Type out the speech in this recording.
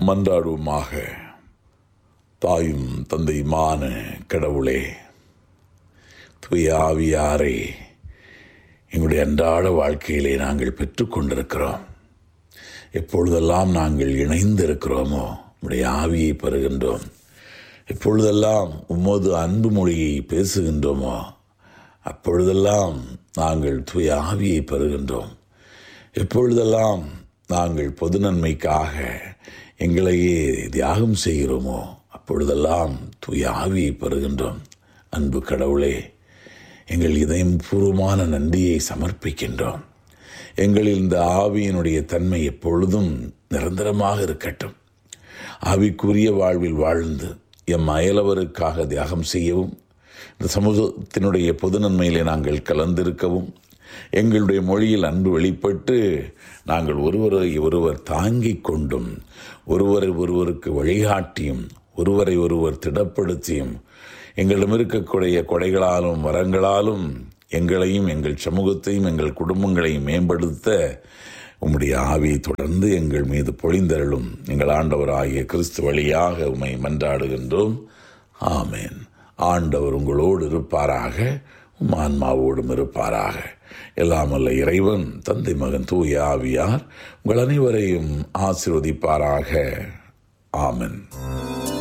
மன்றாடுவோமாக தாயும் தந்தையுமான கடவுளே தூய ஆவியாரை எங்களுடைய அன்றாட வாழ்க்கையிலே நாங்கள் பெற்றுக்கொண்டிருக்கிறோம் எப்பொழுதெல்லாம் நாங்கள் இணைந்திருக்கிறோமோ உடைய ஆவியை பெறுகின்றோம் எப்பொழுதெல்லாம் உமது அன்பு மொழியை பேசுகின்றோமோ அப்பொழுதெல்லாம் நாங்கள் தூய ஆவியை பெறுகின்றோம் எப்பொழுதெல்லாம் நாங்கள் பொது நன்மைக்காக எங்களையே தியாகம் செய்கிறோமோ அப்பொழுதெல்லாம் தூய ஆவியை பெறுகின்றோம் அன்பு கடவுளே எங்கள் இதயம் பூர்வமான நன்றியை சமர்ப்பிக்கின்றோம் எங்களில் இந்த ஆவியினுடைய தன்மை எப்பொழுதும் நிரந்தரமாக இருக்கட்டும் ஆவிக்குரிய வாழ்வில் வாழ்ந்து எம் அயலவருக்காக தியாகம் செய்யவும் இந்த சமூகத்தினுடைய பொது நன்மையிலே நாங்கள் கலந்திருக்கவும் எங்களுடைய மொழியில் அன்பு வெளிப்பட்டு நாங்கள் ஒருவரை ஒருவர் தாங்கிக் கொண்டும் ஒருவரை ஒருவருக்கு வழிகாட்டியும் ஒருவரை ஒருவர் திடப்படுத்தியும் எங்களிடம் இருக்கக்கூடிய கொடைகளாலும் வரங்களாலும் எங்களையும் எங்கள் சமூகத்தையும் எங்கள் குடும்பங்களையும் மேம்படுத்த உம்முடைய ஆவியை தொடர்ந்து எங்கள் மீது பொழிந்தருளும் எங்கள் ஆண்டவராகிய கிறிஸ்து வழியாக உம்மை மன்றாடுகின்றோம் ஆமேன் ஆண்டவர் உங்களோடு இருப்பாராக உம் ஆன்மாவோடும் இருப்பாராக எல்லாம் அல்ல இறைவன் தந்தை மகன் தூய ஆவியார் உங்கள் அனைவரையும் ஆசிர்வதிப்பாராக ஆமென்